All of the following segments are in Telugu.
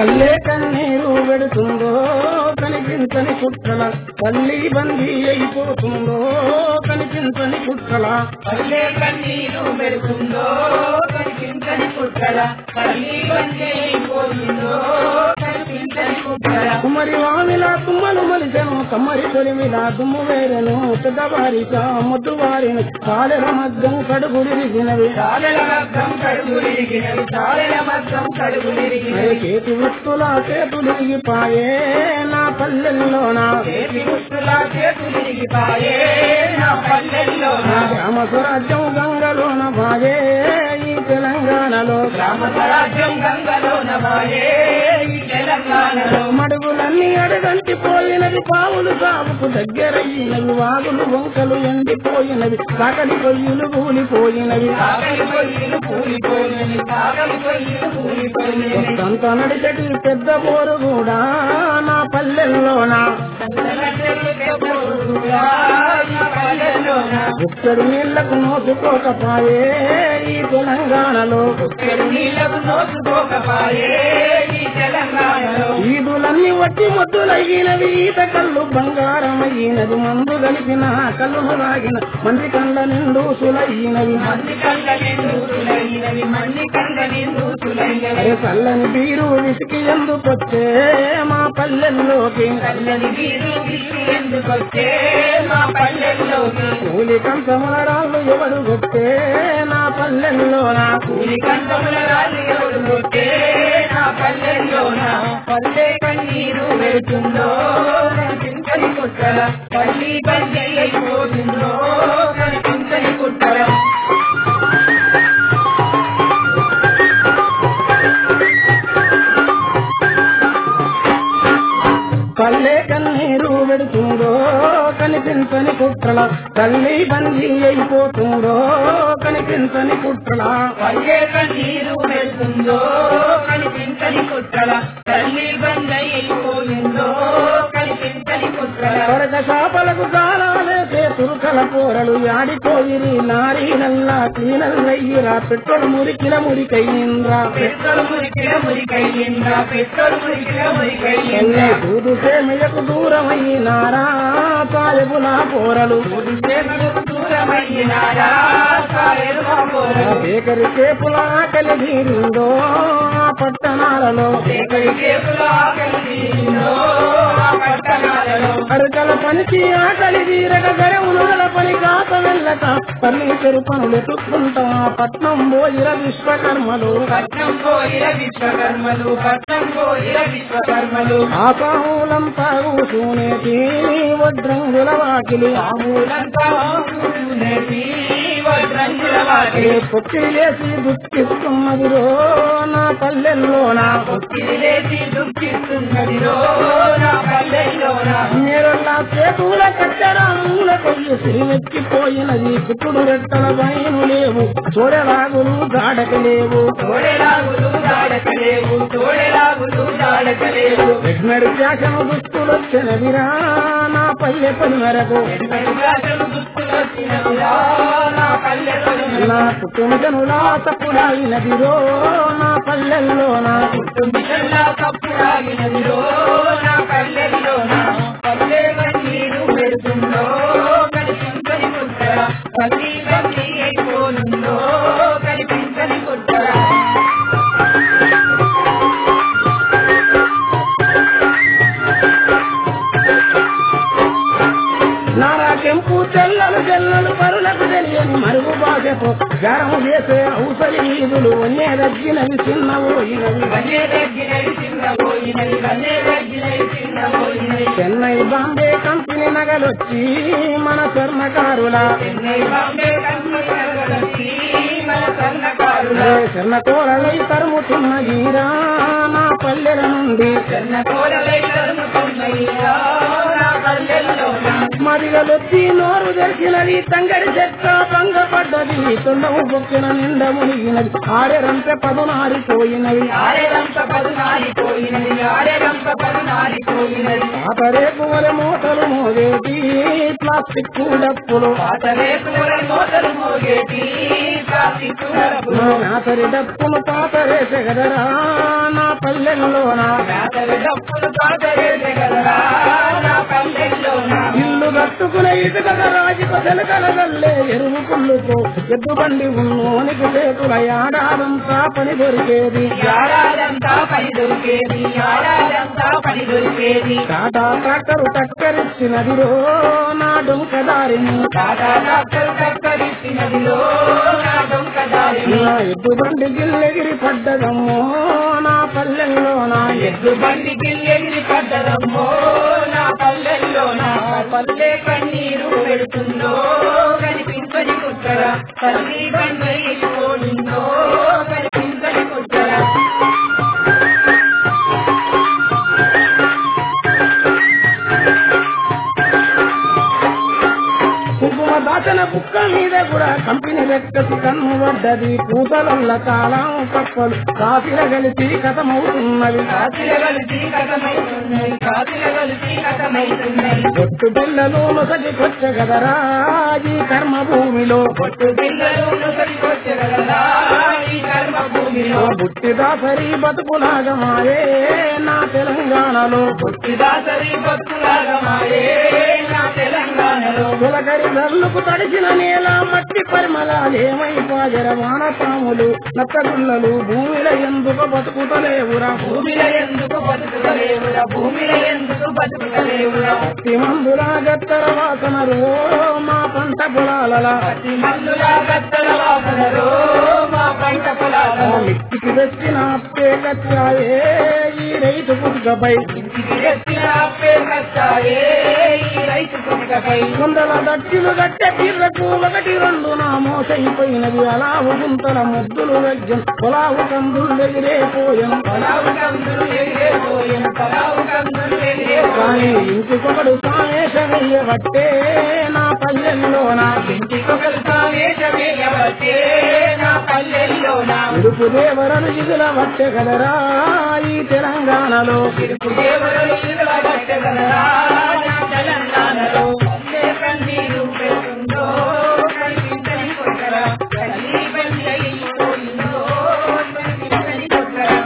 పల్లె కన్నీరు పెడుతుందో కనిపించని కుట్రల తల్లి బందీ అయిపోతుందో కనిపించని కుట్రల పల్లె కన్నీరు పెడుతుందో కనిపించని కుట్టల తల్లి బందీ అయిపోయిందో కనిపించని కుట్టల కుమ్మరి వామిలా తుమ్మలు మలిసెను కమ్మరి తొలిమిలా దుమ్ము వేరెను పెద్దవారిక ముద్దు వారిని కాలెల మగ్గం కడుగుడిరిగినవి చాలెల మగ్గం కడుగులిరిగినవి చాలెల మగ్గం కడుగులిరిగినవి చేతి వృత్తుల చేతులిరిగిపాయే నా పల్లెల్లోన చేతి ముట్టుల చేతులిరిగిపాయే నా పల్లెల్లో నా గ్రామ స్వరాజ్యం గంగలోన బాయే ఈ తెలంగాణలో గ్రామ స్వరాజ్యం గంగలో నవాయే ఈ తెలంగాణలో మడుగులన్నీ అడగంటి పోయినవి పావులు సాగుకు దగ్గరయ్యినవి వాగులు వంకలు ఎండిపోయినవి సాగలి పొయ్యిలు కూలిపోయినవి సాగలి పొయ్యిలు కూలిపోయినవి సాగలి పొయ్యిలు కూలిపోయినవి కొంత నడిచటి పెద్ద బోరు కూడా నా పల్లెల్లోన ఉత్తడి నీళ్లకు నోచుకోకపాయే ఈ తెలంగాణలో నీళ్లకు నోసుకోకపాయే ఈ తెలంగాణలో ఈదులన్నీ వట్టి ముద్దులయ్యినవి ఈత కళ్ళు బంగారమయ్యినది మందు కలిపిన కళ్ళు రాగిన మంది కళ్ళ నిండు సులయ్యినవి మంది కళ్ళ నిందూసులైనవి మంది కళ్ళ నిందూసులైనవి అరే చల్లని బీరు విసికి ఎందుకొచ్చే మా పల్లెల్లోకి కళ్ళని వీరు విసి ఎందుకొచ్చే మా పల్లెల్లోకి కూలి కంచముల రాళ్ళు ఎవడు కొట్టే నా పల్లెల్లోన కూలి కంటముల రాళ్ళు ఎవరు కొట్టే నా పల్లెల్లోన పల్లె కన్నీరు వెళ్తుందో కనిపించని కుట్టల పల్లి బండి అయిపోతుందో కనిపించని కుట్టల పల్లె కన్నీరు పెడుతుందో కనిపించని కుట్రల తల్లి బందీ అయిపోతుందో కనిపించని కుట్రల పల్లె కన్నీరు వెళ్తుందో కనిపించని కుట్టల తల్లి బండి అయిపోయిందో కనిపించని కుట్టల కొరక చేపలకు కాలాలేసే తురుకల కూరలు యాడిపోయిరి నారీ నల్లా క్లీనల్లయ్యిరా పెట్రోల్ మురికిల మురికయ్యింద్రా పెట్రోల్ మురికిల మురికయ్యిందా పెట్రోల్ మురికిల మురికయ్యిందా దూదు సేమయ్యకు దూరమయ్యినారా సాయబుల పోరలు ప్రేమకు దూరమయ్యినారా సాయలు మా పోరలు. బేకరి కేపుల ఆకలి తీరిందో ఆ పట్టణాలలో ఎక్కడి కేపులో ఆకలి తీరిందో ఆ పట్టణాలలో అరకల పనికి ఆకలి తీరక గరవునుగల పని కాక వెళ్ళక పర్ణీచరు పనులు ఎత్తుకుంటా పట్నం పోయిర విశ్వకర్మలు పట్నం పోయిన విశ్వకర్మలు పట్నం పోయిన విశ్వకర్మలు ఆపాములంతా కూసునేటి వడ్రంగుల వాకిలి మామూలంతా కూర్చునేటి వడ్రంగుల వాకిలి పొక్కిలి వేసి దుఃఖిస్తున్నదిరో నా పల్లెల్లోన ఒత్తిడి లేచి దుఃఖిస్తున్నదిరో నా పల్లెల్లోనా మీరల్లా చేతుల కట్టరా మూల కొయ్యి సిరిమెక్కిపోయినది పుట్టుడు రెట్టల బయను లేవు చూడలాగులు గాడక లేవు తోడెలాగులు దాడకలేవు తోడెలాగులు దాడకలేవు రెడ్మెడ్ ఫ్యాషన్ దుస్తులొచ్చినవిరా నా పల్లె పని వరకు ఎన్నడు దుస్తులొచ్చినవిరా నా పల్లెల్లోన నా కుటుంబనులా తప్పుడాయినదిరో నా పల్లెల్లోన తుమ్మిదల్లా కప్పుడాగినదిరో నా పల్లెల్లోన పల్లె కన్నీరు పెడుతుందో కనిపించని కుట్టర పల్లి బండి అయిపోతుందో కనిపించని కుట్టర నారా కెంపు తెల్లలు జల్లలు పరులకు తెలియని మరుగు బాధతో గరము చేసే ఔసరి వీధులు వన్నే రగ్గినవి చిన్నవోయినవి వన్నే తగ్గినవి చిన్నపోయినవి వన్నే తగ్గినవి చిన్నపోయినవి చెన్నై బాంబే కంపెనీ నగలొచ్చి మన స్వర్ణకారుల చెన్నై బాంబే కన్నులొచ్చి మన సన్నకారుల స్వర్ణ కోరలై తరుముతున్న ఈరా నా పల్లెల నుండి చెన్న కోరలై తరుముతున్నయ్యా నా పల్లెల్లోన మదిగలొచ్చి నోరు తెరిచినది తంగడి చెక్క భంగపడ్డది తొండము పొక్కిన నిండ మునిగినది ఆరెరంత పదునారిపోయినవి ఆరెరంత పదునారిపోయినది ఆరెరంత పదునారిపోయినది పాతరేపు వలె మూటలు మోగేటి ప్లాస్టిక్ డప్పులు పాతలే కూర మోతలు మోగేటి ప్లాస్టిక్ డబ్బులు. నా నాతరి డప్పులు పాతరేసే గదరా నా పల్లెల్లోన పాతల డబ్బులు పాతలేసే కదరా నా పల్లెల్లోన. ఇల్లు కట్టుకునే ఇటుక రాజుకు తెలకలగల్లే ఎరువు కుళ్ళుతో ఎద్దు బండి ఉన్నోనికి చేతుల ఏడాదంతా పని దొరికేది యాడాదంతా పని దొరికేది యాడాదంతా పని దొరికేది టాటా ట్రాక్టరు టక్కరిచ్చినది రో నా డొంకదారిని టాటా డాక్టర్ కక్కరిచ్చినదిలో నా డొంక దారిని నా ఎద్దు బండి గిల్లెగిరి పడ్డదమ్మో నా పల్లెల్లో నా ఎద్దు బండికి ఎగిరి పడ్డదమ్మో నా పల్లెల్లో నా పల్లె కన్నీరు పెడుతుందో కనిపించని కుక్కర తల్లి బండి పోయిందో కనిపించని కుక్కర కుంకుమ దాచన బుక్క మీద కూడా కంపెనీ రెక్కసి కన్ను పడ్డది పూతలల్ల కాలం కప్పలు కాఫీల కలిసి కథమవుతున్నవి కాతిల కలిసి కథమైతున్నది కాతిల కలిసి కథమైతున్నది బొట్టు పిల్లలు నొసటి కొచ్చ గదరా ఈ కర్మ భూమిలో పొట్టు పిల్లలు నుసరికొచ్చగలరా ఈ కర్మ భూమిలో బుట్టి దాసరి బతుకులాగా మాయే నా తెలంగాణలో పుట్టిదాసరి భక్తులాగా మాయే నా తెలంగాణలో తొలగరి నల్లుకు తడిసిన నేల మట్టి పరిమళాలేమైపాజర వానపాములు నత్తగుల్లలు భూమిల ఎందుకు బతుకుతలేవురా భూమిలో ఎందుకు బతుకుతలేవురా భూమిలో ఎందుకు బతుకుతలేవురా భక్తి మందుల గత్తర వాసనరు మా పంట పొలాలలా ప్రతి మందులా గత్తల వాసనలో మా పంట పొలాలలో మిట్టికి తెచ్చిన అప్పే కచ్చాయే ఈ రైతు పుట్టుకపై ఇంటికి ఎత్తిన అప్పే కచ్చాయే ఈ రైతు పుట్టుకపై వందల దట్టిలు గట్టె తీర్లకు ఒకటి రెండు నా మోసైపోయినది అలావు గుంతల ముద్దులు వెజ్జం పొలావు కందులు ఎగిరేపోయాను పొలావు కందులు ఎగిరేపోయిన పొలావు కందులు ఎగిరేపోయిన కానీ ఇంటికొకడు సామేశమయ్యబట్టే నా పల్లెల్లో నా ఇంటికొకరు సావేశమేయవచ్చే నా పల్లెల్లో నా ఉడుపు దేవరను ఇదుల బట్టే కదరా ఈ తెలంగాణలో తిరుపు దేవుడు నిలబడగలరా నా తెలంగాణలో పల్లె కన్నీరు పెడుతుందో కనిపించని కొట్టరా తల్లి బండి అయిపోయిందో కనిపించని కొట్టరా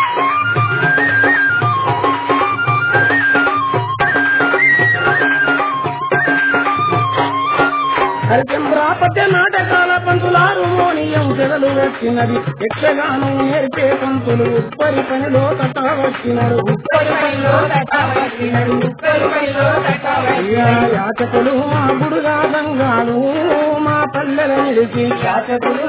హరిచంద్రాపత్య నాటకాల పంతులారు మోనియం చెదలు వచ్చినది యక్షగానం నేర్పే పంతులు ఉప్పరి పనిలో తట వచ్చినారు ఉత్తరు పైలో తటావచ్చినడు ఉత్తరు పైలో అయ్యా తటావచ్చినడు యాచకులు మా గుడుగా సంఘాలు మా పల్లెల నిలిచి శాసకులు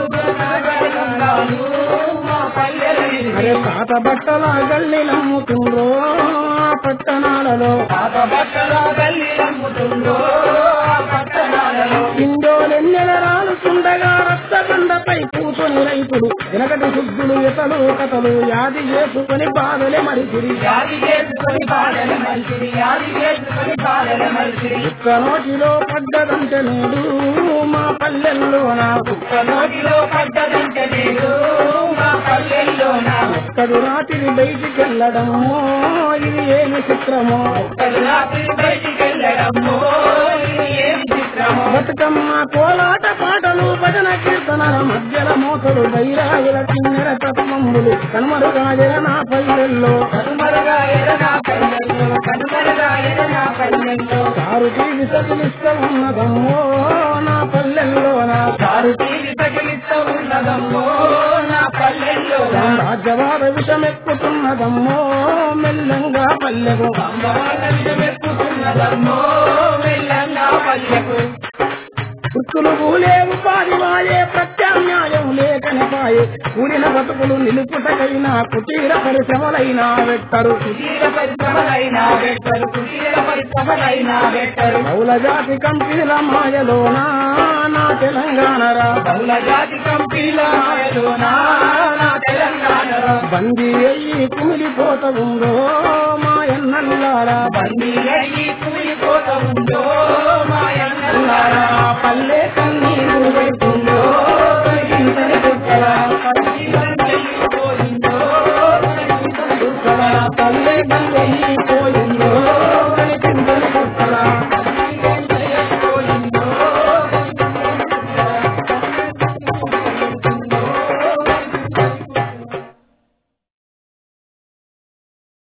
గంగాలు మా పల్లెల అరే పాత బట్టల గల్లి నమ్ముతుండ్రో ఆ పట్టణాలలో పాత బట్టల గల్లి అమ్ముతుందో ఆ పట్టణాలలో ఇండోలెన్నెల రాలుతుండగా రక్తబండపై కూర్చొని రైతులు వెనకటి శుద్ధులు ఇతలు కథలు యాది చేసుకొని బాధలే మరిచిరి యాది చేసుకొని బాధల మనిషిని యాది చేసుకొని బాధల మనిషిని ఒక్క నోటిలో పడ్డదంటే నేడు మా పల్లెల్లో నా ఒక్క నోటిలో పడ్డదంటే నేను మా పల్లెల్లో నా ఒక్కడు రాత్రి బయటికెళ్ళడము ఇది ఏమి చిత్రమో ఒక్కరు రాత్రి బయటికి వెళ్ళడము ఇది ఏమి చిత్రమో బతుకమ్మ కోలాట పాటలు భజన కీర్తనల మధ్యల మోసలు బైరాగుల కిన్నెర తత్వములు కనుమరుగాయ నా పల్లెల్లో కనుమరుగా ఎడ నా పల్లెల్లో కనుమరుగా ఎడ నా పల్లెల్లో కారు తీసి సకులిస్త ఉన్నదమ్మో నా పల్లెల్లో నా కారు తీరి తగిలిస్తూ ఉన్నదమ్మో నా పల్లెల్లో నా రాజ్యవాద విషమెక్కుతున్నదమ్మో మెల్లంగా పల్లెకు అమ్మవాళ్ళ విషమెక్కుతున్నదమ్మో వెళ్ళంగా పల్లెకు వృత్తులు పూలేవు పాదివాయే ప్రత్యామ్నాయం లేకని పాయే కూలిన బతుకులు నిలుపుటకైనా కుటీర పరిశ్రమలైనా వెట్టరు కుటీర పరిశ్రమలైనా పెట్టరు కుటీర పరిశ్రమలైనా పెట్టరు బహుళ జాతి కంపెనీల మాయలోనా నా తెలంగాణరా బహుళ జాతి కంపెనీల మాయలోనా నా తెలంగాణలో బందీ అయ్యి కుమిలిపోత ఉందో మా ఎన్నల్లారా బందీ అయ్యి కూలిపోత ఉందో మాయమ్మ